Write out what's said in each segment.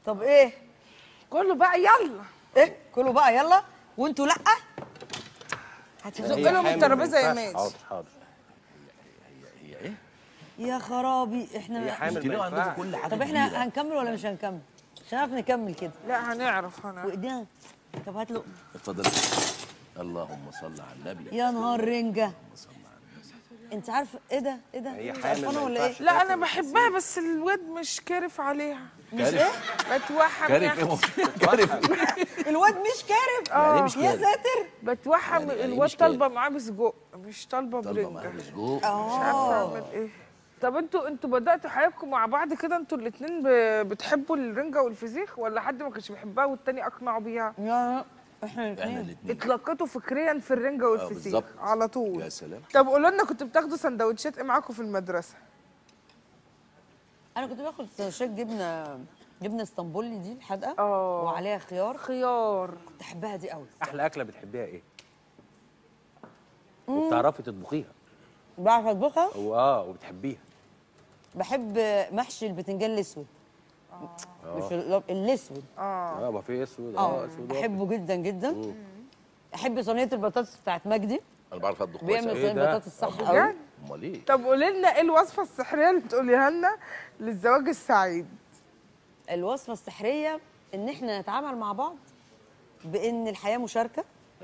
طب ايه كله بقى يلا ايه كله بقى يلا وانتوا لا زق لهم الترابيزه يا ماجد حاضر حاضر هي ايه؟ يا خرابي هي احنا حامل انت ليه ما عندكم ينفعش. كل حاجه طب احنا كبيرة؟ هنكمل ولا مش هنكمل مش هنعرف نكمل كده لا هنعرف هنعرف وايدينا طب هات له اتفضل اللهم صل على النبي يا نهار رنجه اللهم صل على النبي انت عارفه ايه ده ايه ده هي أنت حامل قرفانة ما ولا ايه ينفعش. لا انا بحبها بس الواد مش كارف عليها كارف بتوحم كارف يا ايه أخي. كارف الواد مش كارف يعني إيه مش يا كارف؟ ساتر بتوحم يعني- يعني الواد مش كارف. طالبه معاه بسجق مش طالبه طالبه معاه برنجه مسجوق مش عارفه اعمل ايه طب انتوا انتوا بداتوا حياتكم مع بعض كده انتوا الاثنين بتحبوا الرنجه والفسيخ ولا حد ما كانش بيحبها والتاني اقنعه بيها يا احنا احنا الاثنين الاثنين اتلقيتوا فكريا في الرنجه والفسيخ بالظبط. على طول يا سلام طب قولوا لنا كنتوا بتاخدوا سندوتشات ايه معاكم في المدرسه انا كنت باخد سندوتشات جبنه جبنه اسطنبولي دي الحادقه اه. وعليها خيار خيار كنت احبها دي قوي احلى اكله بتحبيها ايه وبتعرفي تطبخيها بعرف اطبخها واه وبتحبيها بحب محشي البتنجان الاسود مش ال- الاسود اه اه ما في اسود اه اه اسود بحبه جدا جدا احب صينيه البطاطس بتاعت مجدي انا بعرف اطبخ كويس بيعمل أوي. إيه صينيه ده؟ بطاطس صح بجد؟ قوي امال ايه طب قولي لنا ايه الوصفه السحريه اللي تقوليها لنا للزواج السعيد الوصفه السحريه ان احنا نتعامل مع بعض بان الحياه مشاركه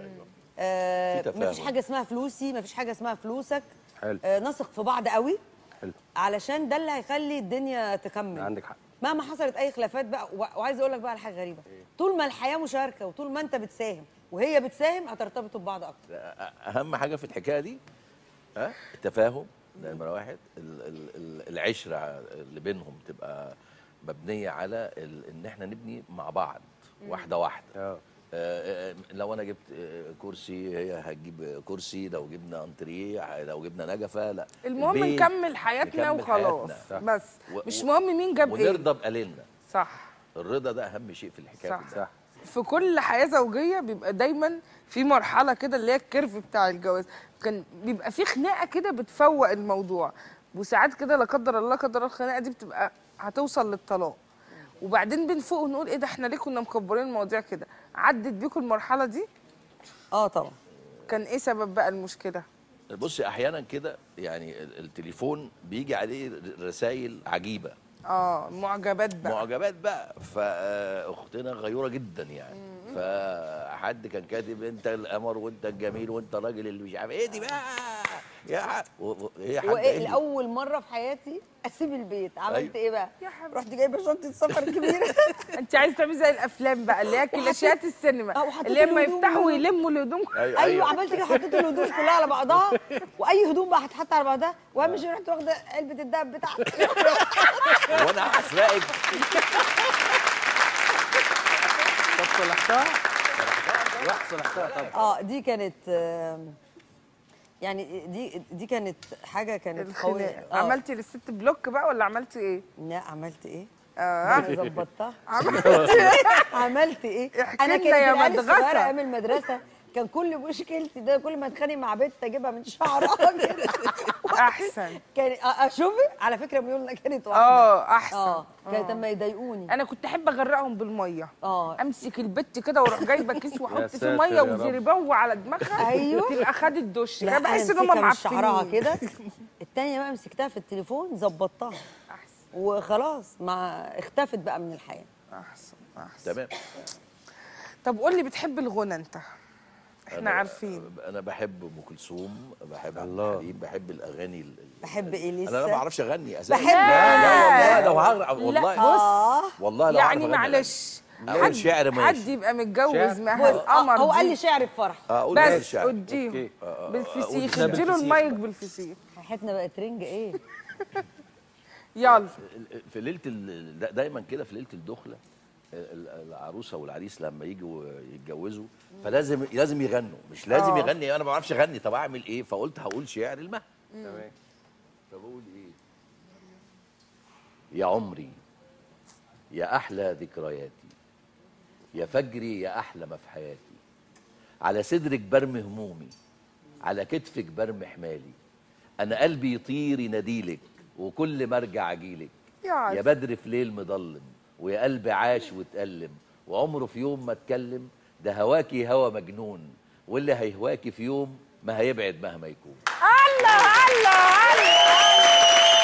آه في تفاهم. مفيش حاجه اسمها فلوسي مفيش حاجه اسمها فلوسك حلو آه نثق في بعض قوي حلو علشان ده اللي هيخلي الدنيا تكمل عندك حق مهما حصلت اي خلافات بقى و- وعايزه اقول لك بقى على حاجه غريبه طول ما الحياه مشاركه وطول ما انت بتساهم وهي بتساهم هترتبطوا ببعض اكتر اهم حاجه في الحكايه دي ها التفاهم ده نمره واحد ال- ال- ال- العشره اللي بينهم تبقى مبنيه على ال- ان احنا نبني مع بعض واحده واحده اه آه، آه، لو انا جبت آه، كرسي هي هتجيب كرسي لو جبنا انتريه لو جبنا نجفه لا المهم البيت نكمل حياتنا نكمل وخلاص حياتنا. بس و- مش و- مهم مين جاب ايه ونرضى بقليلنا صح الرضا ده اهم شيء في الحكايه صح. كلها. صح في كل حياه زوجيه بيبقى دايما في مرحله كده اللي هي الكيرف بتاع الجواز كان بيبقى في خناقه كده بتفوق الموضوع وساعات كده لا قدر الله قدر الله الخناقه دي بتبقى هتوصل للطلاق وبعدين بنفوق ونقول ايه ده احنا ليه كنا مكبرين المواضيع كده عدت بيكم المرحله دي اه طبعا كان ايه سبب بقى المشكله بصي احيانا كده يعني ال- التليفون بيجي عليه رسائل عجيبه اه معجبات بقى معجبات بقى فاختنا غيوره جدا يعني فحد كان كاتب انت القمر وانت الجميل وانت الراجل اللي مش عارف ايه دي بقى يا ح- و- و- هي حد وايه قال لي. لاول مره في حياتي اسيب البيت عملت أيوة. ايه بقى يا حبيبي. رحت جايبه شنطه سفر كبيره انت عايز تعملي زي الافلام بقى اللي هي كلاشيات السينما اه، وحطيت اللي لما الهدوم يفتحوا و- يلموا الهدوم ايوه ايوه عملت كده حطيت الهدوم كلها على بعضها واي هدوم بقى هتحط على بعضها واهم شيء رحت واخده علبه الدهب بتاعتي وانا هسرقك طب صلحتها رحت صلحتها طب اه دي كانت آم، يعني دي دي كانت حاجه كانت قويه الخناقه آه. عملتي للست بلوك بقى ولا عملتي ايه؟ لا عملت ايه اه انا ظبطتها عملتي ايه؟ عملت ايه احكي انا لنا كانت يا العيال مدرسة. الصغيره ايام المدرسه كان كل مشكلتي ده كل ما اتخانق مع بنت اجيبها من شعرها كده احسن كان آه، آه، شوفي على فكره ميولنا كانت واحده اه احسن اه كانت لما يضايقوني انا كنت احب اغرقهم بالميه اه امسك البت كده واروح جايبه كيس واحط فيه ساتر ميه يا رب. وزربوه على دماغها أيوه. تبقى خدت دش لا كده بحس ان أنا هم أمسكها من شعرها معفنين كده التانية بقى مسكتها في التليفون ظبطتها احسن وخلاص مع اختفت بقى من الحياه احسن احسن تمام طب قول لي بتحب الغنى انت احنا أنا- عارفين انا بحب ام كلثوم بحب عبد الله. الحليم بحب الاغاني ال- ال- بحب إليسا. انا ما بعرفش اغني اساسا بحب لا لا إليسا. والله لو هعرف والله اه والله لو يعني أعرف أغني معلش أغني. اقول شعر حد ماشي يبقى متجوز شعر؟ معها بص، القمر هو قال دي. لي شعر الفرح اقول غير بس شعر اديهم أوكي. بالفسيخ أقول اديله بالفسيخ المايك بقى. بالفسيخ حياتنا بقت رنج ايه يلا في ليله ال- دا- دايما كده في ليله الدخله ال- العروسه والعريس لما يجوا يتجوزوا فلازم لازم يغنوا مش لازم آه. يغني انا ما بعرفش اغني طب اعمل ايه فقلت هقول شعر المهد تمام فبقول ايه يا عمري يا احلى ذكرياتي يا فجري يا احلى ما في حياتي على صدرك برمي همومي على كتفك برمي حمالي انا قلبي يطير يناديلك وكل ما ارجع اجيلك يا عسل. يا بدر في ليل مضلم ويا قلبي عاش واتألم وعمره في يوم ما اتكلم ده هواكي هوا مجنون واللي هيهواكي في يوم ما هيبعد مهما يكون الله الله الله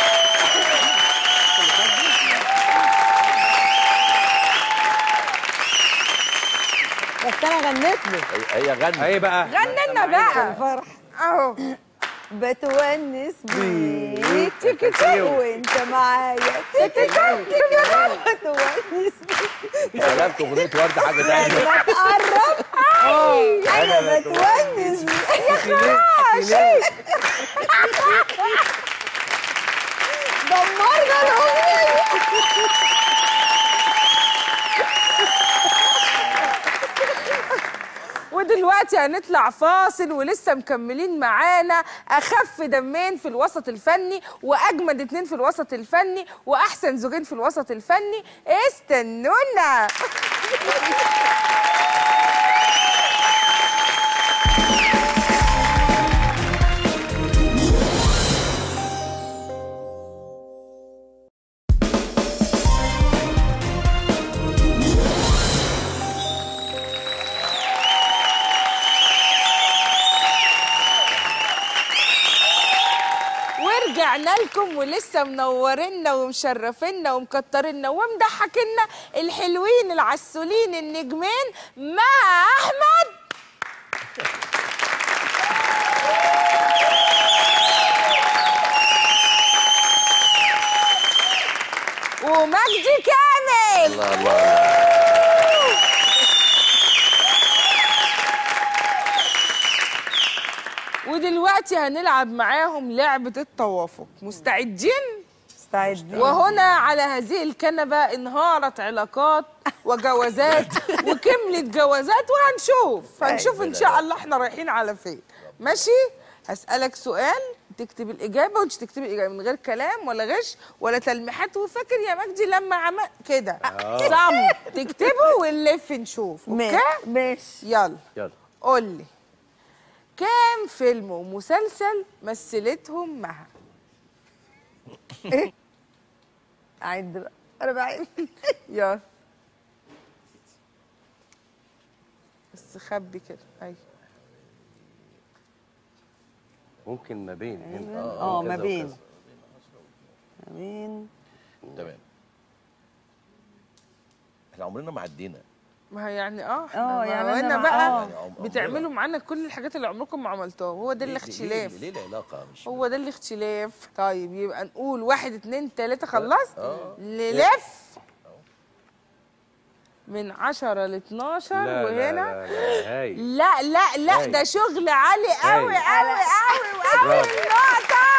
بس انا غنيت له هي- هي غنت ايه بقى غني لنا بقى الفرح اهو بتونس بيك تيكي تيكي. وانت معايا تيكي تيكي بتونس بيك قلبت اغنيه ورده حاجه يعني تانية ما تقرب انا بتونس بيك دمرنا الاغنيه ودلوقتي هنطلع فاصل ولسه مكملين معانا اخف دمين في الوسط الفني واجمد اتنين في الوسط الفني واحسن زوجين في الوسط الفني استنونا ورجعنا لكم ولسه منورنا ومشرفينا ومكترينا ومضحكينا الحلوين العسولين النجمين مع احمد ومجدي كامل الله الله الله. ودلوقتي هنلعب معاهم لعبة التوافق مستعدين؟ مستعدين وهنا على هذه الكنبة انهارت علاقات وجوازات وكملت جوازات وهنشوف هنشوف ان شاء الله احنا رايحين على فين ماشي هسألك سؤال تكتب الإجابة وانت تكتبي الإجابة من غير كلام ولا غش ولا تلميحات وفاكر يا مجدي لما عمل كده صم تكتبه ونلف نشوف اوكي ماشي ماشي يلا يلا قول لي كام فيلم ومسلسل مثلتهم مها عد بقى انا بعد يلا بس خبي كده ايوه ممكن ما بين هنا اه ما كذا بين وكذا. ما بين تمام احنا عمرنا ما عدينا ما هي يعني اه اه، يعني أنا هنا مع- بقى اه. يعني عم- بتعملوا معانا كل الحاجات اللي عمركم ما عملتوها هو ده ليه- الاختلاف ليه, ليه العلاقه مش هو ده الاختلاف طيب يبقى نقول واحد اتنين تلاتة خلصت اه. نلف من عشرة ل 12 لا لا وهنا لا لا هاي لا لا لا هاي. ده شغل عالي قوي هاي. قوي قوي قوي برافو. النقطة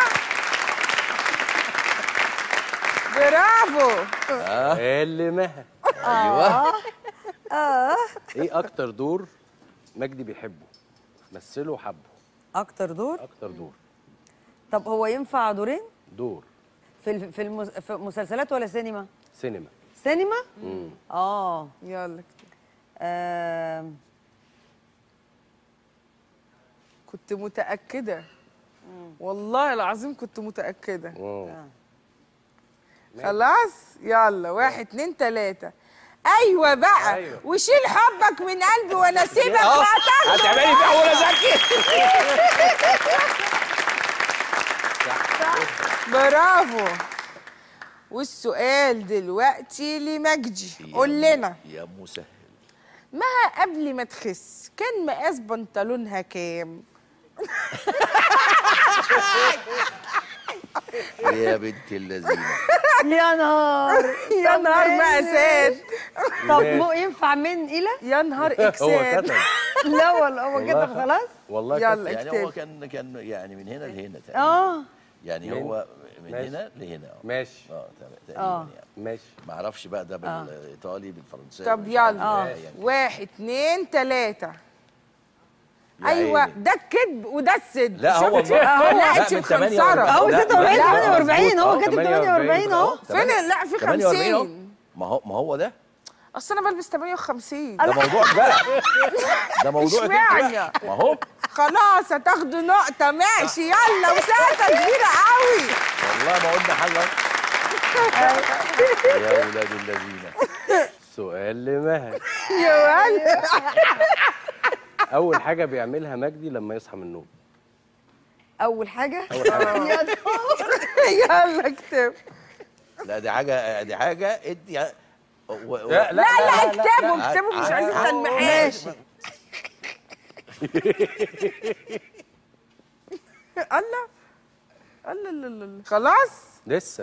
برافو اللي مها ايوه اه ايه اكتر دور مجدي بيحبه مثله وحبه اكتر دور اكتر دور طب هو ينفع دورين دور في الف- في, المس... في مسلسلات ولا سينما سينما سينما مم. اه يلا كده. آم، كنت متأكدة والله العظيم كنت متأكدة مم. خلاص يلا واحد اتنين تلاتة ايوه بقى أيوة. وشيل حبك من قلبي وانا اسيبك اه وهتاخده هتعملي فيها ولا زكي برافو والسؤال دلوقتي لمجدي قول لنا يا مسهل مها قبل ما تخس كان مقاس بنطلونها كام يا بنت اللذينه يا نهار يا نهار مقاسات طب مو ينفع من الى يا نهار هو اكسات كتب لا والله هو والله كده خ- خلاص والله يلا. كتب. يعني هو اكتب. كان كان يعني من هنا لهنا تقريبا اه يعني من- هو من ماشي. هنا لهنا اه ماشي اه تمام آه. تقريبا يعني ماشي ما اعرفش بقى ده بالايطالي بالفرنساوي طب مش عارف يلا إيه يعني. واحد اتنين تلاتة يا ايوه عيني. ده الكذب وده الصدق لا هو شفتي؟ ما- لا لا، انت من مخنصره 48. اهو لا، 46 لا، 48 هو مظبوط. كاتب 48 48 اهو فين لا في 48 أهو. 50 ما هو ما هو ده اصل انا بلبس 58 ده موضوعك بقى ده موضوعك انت اشمعنى؟ بقى ما هو خلاص هتاخدوا نقطة ماشي يلا وساعتها كبيرة قوي والله ما قلنا حاجه يا ولاد الذين سؤال لمها يا ولد اول حاجه بيعملها مجدي لما يصحى من النوم اول حاجه اول حاجه يلا اكتب لا دي حاجه دي حاجه انت و... و... لا لا لا اكتبوا لا. اكتبوا مش ع- عايزين ع- تلميحات ماشي الله الله الله الله خلاص لسه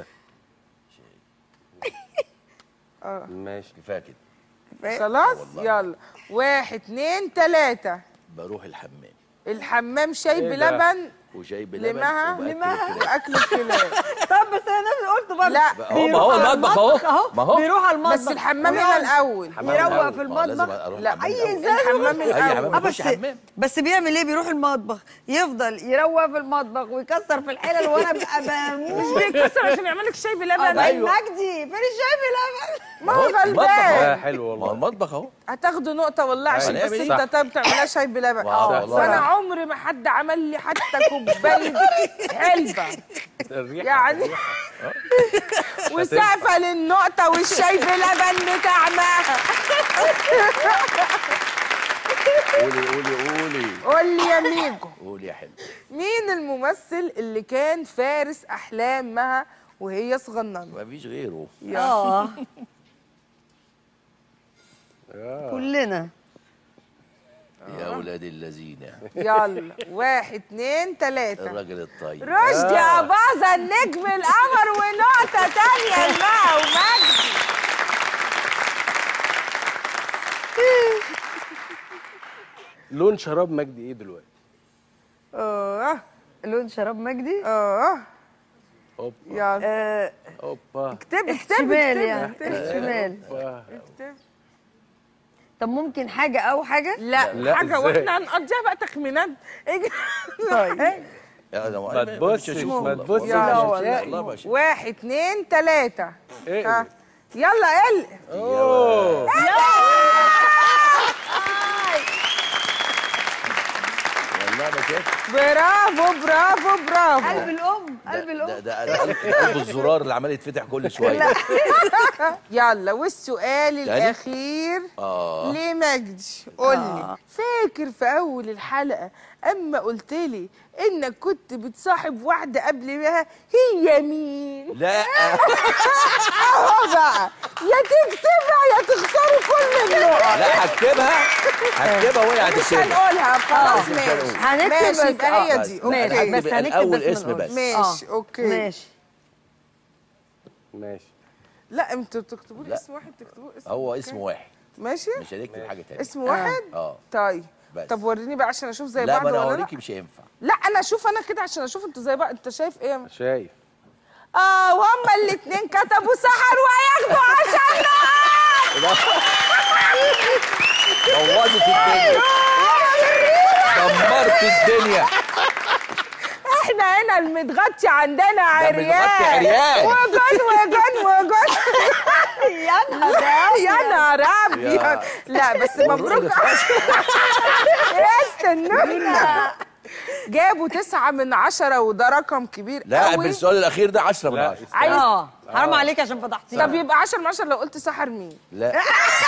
ماشي كفايه كده خلاص والله. يلا واحد اتنين تلاتة بروح الحمام الحمام شاي إيه ده؟ بلبن وشاي بلبن لمها وبأكل لمها. الكلاب. واكل الكلاب طب بس انا نفسي قلت برضه لا هو ما هو المطبخ اهو اهو ما هو بيروح على المطبخ بس الحمام هنا ويقعد الاول حمام يروق الأول. في ما هو لازم المطبخ اروح لا الحمام اي الأول. ازاي الحمام اي الاول حمام آه، بخش بس حمام بس بيعمل ايه بيروح المطبخ يفضل يروق في المطبخ ويكسر في الحلل وانا ببقى بموت بيكسر عشان يعمل لك شاي بلبن أبقى أيوة. مجدي فين الشاي بلبن ما هو المطبخ غلبان آه، حلو ما هو والله المطبخ اهو هتاخدوا نقطة والله عشان هنعمل بس إيه؟ انت طب تعملها شاي بلبن واو، اه والله. فانا عمري ما حد عمل لي حتى كوباية علبة الريحه يعني وسقفة للنقطة والشاي بلبن بتاعنا قولي قولي قولي قول لي يا ميجو قولي يا حلو مين الممثل اللي كان فارس احلام مها وهي صغننه ما فيش غيره اه كلنا يا ولاد الذين يلا واحد اتنين تلاتة الراجل الطيب رشدي أباظة النجم القمر ونقطة تانية لمها ومجدي لون شراب مجدي ايه دلوقتي اه لون شراب مجدي اه اوبا يلا آه اوبا اكتب اكتب شمال اكتب يعني اكتب شمال أوبا. اكتب طب ممكن حاجه او حاجه لا, لا، حاجة إزاي؟ واحنا هنقضيها بقى تخمينات إيه؟ طيب يا ده ما تبصش، مش هشوف ما والله. تبصش والله يا ما والله. هشوف. والله ما هشوف. واحد اتنين تلاتة ايه ها يلا يلا اوه والله ما شايف برافو برافو قلب برافو الام قلب ده الام ده ده ده قلب قلب الزرار اللي عمال يتفتح كل شويه يلا والسؤال تاني؟ الأخير اه لمجدي قول لي فاكر في أول الحلقة أما قلت لي إنك كنت بتصاحب واحدة قبل ما هي مين؟ لا أهو بقى يا تكتبها يا تخسروا كل النقط لا هكتبها هكتبها وهي مش هتكتبها هنقولها خلاص آه. ماشي هنكتب ماشي بس- يبقى آه. هي بس. دي ماشي أوكي بس هكتب هنكتب الأول بس ما اسم نقولش. بس. ماشي آه. أوكي ماشي ماشي لا انتوا تكتبوا لي لا. اسم واحد تكتبوا اسم هو أوكي. اسم واحد ماشي مش هنكتب حاجه تانية اسم واحد اه طيب بس. طب وريني بقى عشان اشوف زي لا بعض ما انا ولا لا هوريكي مش هينفع لا انا اشوف انا كده عشان اشوف انتوا زي بعض انت شايف ايه شايف اه وهما الاتنين كتبوا سحر وهياخدوا عشان بوظت الدنيا دمرت الدنيا احنا هنا المتغطي عندنا عريان متغطي عريان. وجن وجن وجن يا نهار يا نهار ابيض لا بس مبروك استنونا جابوا تسعة من عشرة وده رقم كبير لا قوي بالسؤال الاخير ده 10 من لا 10 عايز اه حرام عليك عشان فضحتيني طب يبقى 10 من 10 لو قلت سحر مين؟ لا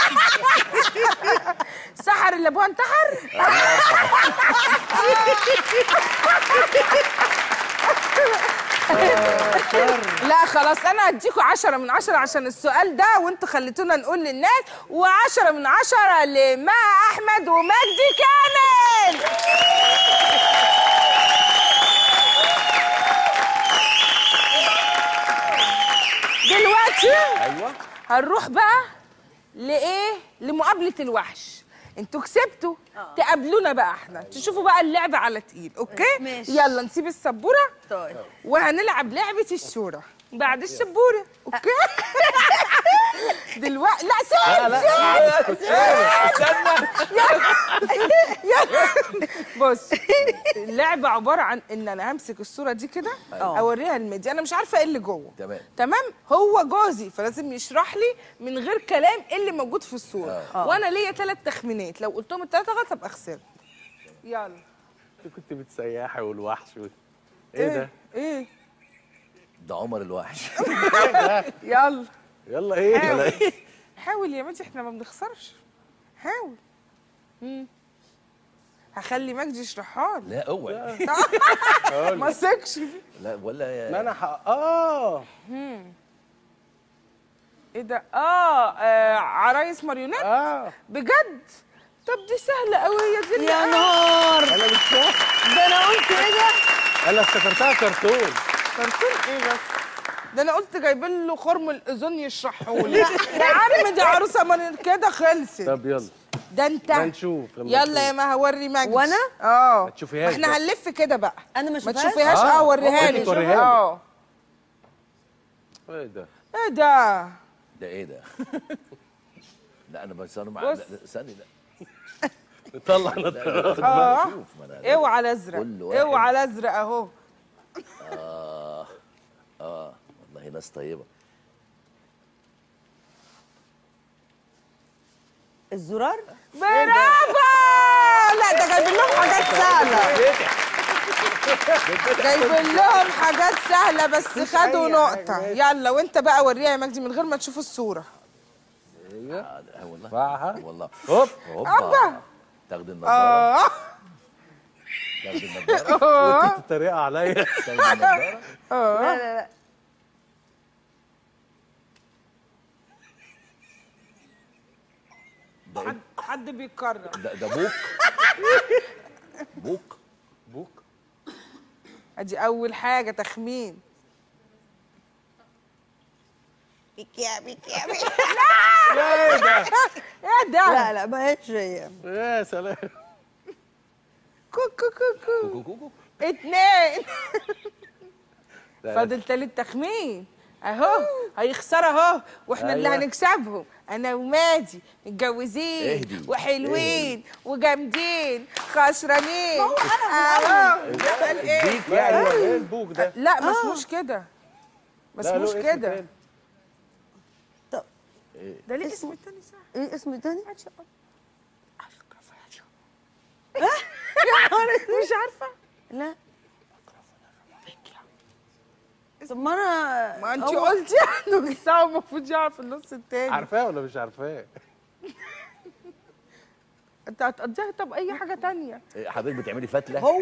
سحر اللي ابوها انتحر؟ لا خلاص انا هديكوا 10 من 10 عشان السؤال ده وانتوا خليتونا نقول للناس و10 من 10 لما احمد ومجدي كامل دلوقتي ايوه هنروح بقى لايه لمقابله الوحش انتوا كسبتوا تقابلونا بقى احنا تشوفوا بقى اللعبه على تقيل اوكي ماشي. يلا نسيب السبوره طيب وهنلعب لعبه الشورى بعد السبوره اوكي دلوقتي لا سيب سيب استنى يلا بص اللعبه عباره عن ان انا همسك الصوره دي كده اوريها لميدي انا مش عارفه ايه اللي جوه تمام. تمام هو جوزي فلازم يشرح لي من غير كلام ايه اللي موجود في الصوره وانا ليا ثلاث تخمينات لو قلتهم الثلاثه غلط ابقى خسرت يلا انت كنت بتسيحي والوحش و... ايه ده ايه ده عمر الوحش يلا يلا ايه حاول حاول يا مجدي احنا ما بنخسرش حاول مم. هخلي مجدي يشرحها لي لا اوعي ما ثقش فيه لا ولا يا ما انا ح... اه ايه ده اه, آه عرايس ماريونات اه بجد طب دي سهله قوي يا دي يا نهار انا مش فاهم ده انا قلت ايه ده انا افتكرتها كرتون كرتون ايه بس ده انا قلت جايبين له خرم الاذن يشرحهولي يا عم دي عروسه من كده خلصت طب يلا ده انت ما نشوف لما يلا نشوف. يا ما هوري مجدي وأنا؟ اه ما تشوفيهاش احنا بقى. هنلف كده بقى انا ما ما شفتهاش تشوفيهاش آه. اه وريها ممكن لي توريها لي. اه ايه ده ايه ده ده ايه ده لا انا بس انا مع بص. لا، لا، استني لا طلع لا، نطلع لا، آه. شوف ما انا اوعى الازرق كل واحد. اوعى الازرق اهو اه اه والله ناس طيبه الزرار برافو لا ده جايبين لهم حاجات سهله جايبين لهم حاجات سهله بس خدوا أي نقطه حاجة. يلا وانت بقى وريها يا مجدي من غير ما تشوف الصوره آه، لا، والله رفعها والله هوب هوبا أبا. تاخد النضاره اه تاخد النضاره وانت تتريق عليا تاخد النضاره لا لا لا ده إيه؟ حد حد بيتكرر ده ده بوك بوك بوك ادي اول حاجه تخمين بيكيا بيكيا بيكيا ايه ده ايه ده لا لا ما هيش هي يا سلام كو كو كو كو كوكو كوكو اتنين لا، فاضل تالت تخمين اهو هيخسر اهو واحنا اللي أيوة. هنكسبهم انا ومادي متجوزين اهدي. وحلوين وجامدين خسرانين اهو قال ايه ديك يعني يعني ايه البوك ده لا ما اسموش كده ما لا، له اسموش اسم كده تاني. طب ده ليه اسم تاني صح ايه اسم تاني مش عارفه لا طب ما انا ما انت هو- قلتي انه الساعه المفروض يعرف النص التاني عارفاه ولا مش عارفاه انت هتقضيها طب اي حاجه تانية إيه، حضرتك بتعملي فتله هو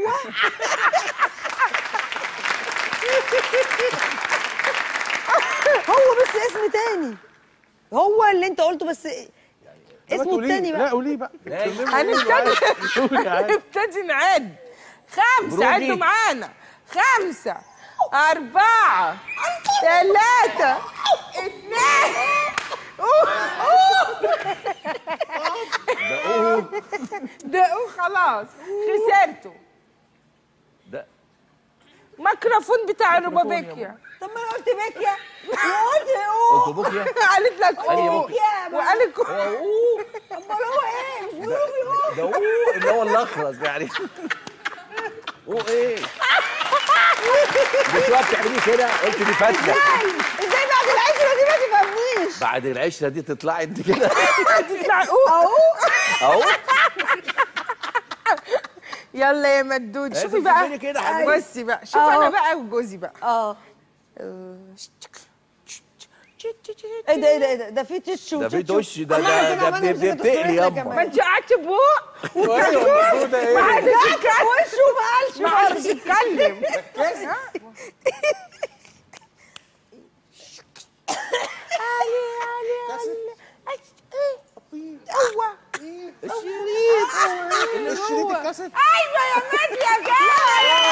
هو بس اسم تاني هو اللي انت قلته بس ما اسمه تقوليه. التاني لا بقى قوليه بقى لا، هنبتدي قولي عادي نبتدي نعد خمسة برودي. عدوا معانا خمسة أربعة ثلاثة اثنين دقوا خلاص خسرتوا ده ميكروفون بتاع الروبابيكيا طب ما انا قلت بكيا وقلت اوه قلت بوكيا قالت لك أنهي اوه بوكيا؟ وقالت هو اوه امال هو ايه مش بيقولوا في اوه ده اوه اللي هو الاخرس يعني اوه ايه مش وقت تعمليه كده قلت دي فتله ازاي بعد العشره دي ما تفهمنيش بعد العشره دي تطلعي انت كده تطلع اوه اهو اهو يلا يا مدود لازم شوفي بقى تعملي كده يا حبيبي. بصي بقى شوف أهو. انا بقى وجوزي بقى اه ايه ده ايه ده ايه ده ده في تش ده في وتش دش ده أما إحنا ده كنا ده عملنا بت- مسكة بتقلي الصورة ياما كمان. ما انت قعدت بوق ايوه المفروض ده ما ايه حدش يتكلم وشه ما قالش ما حدش يتكلم الشريط الكاسيت ايوه يا مادي يا جمال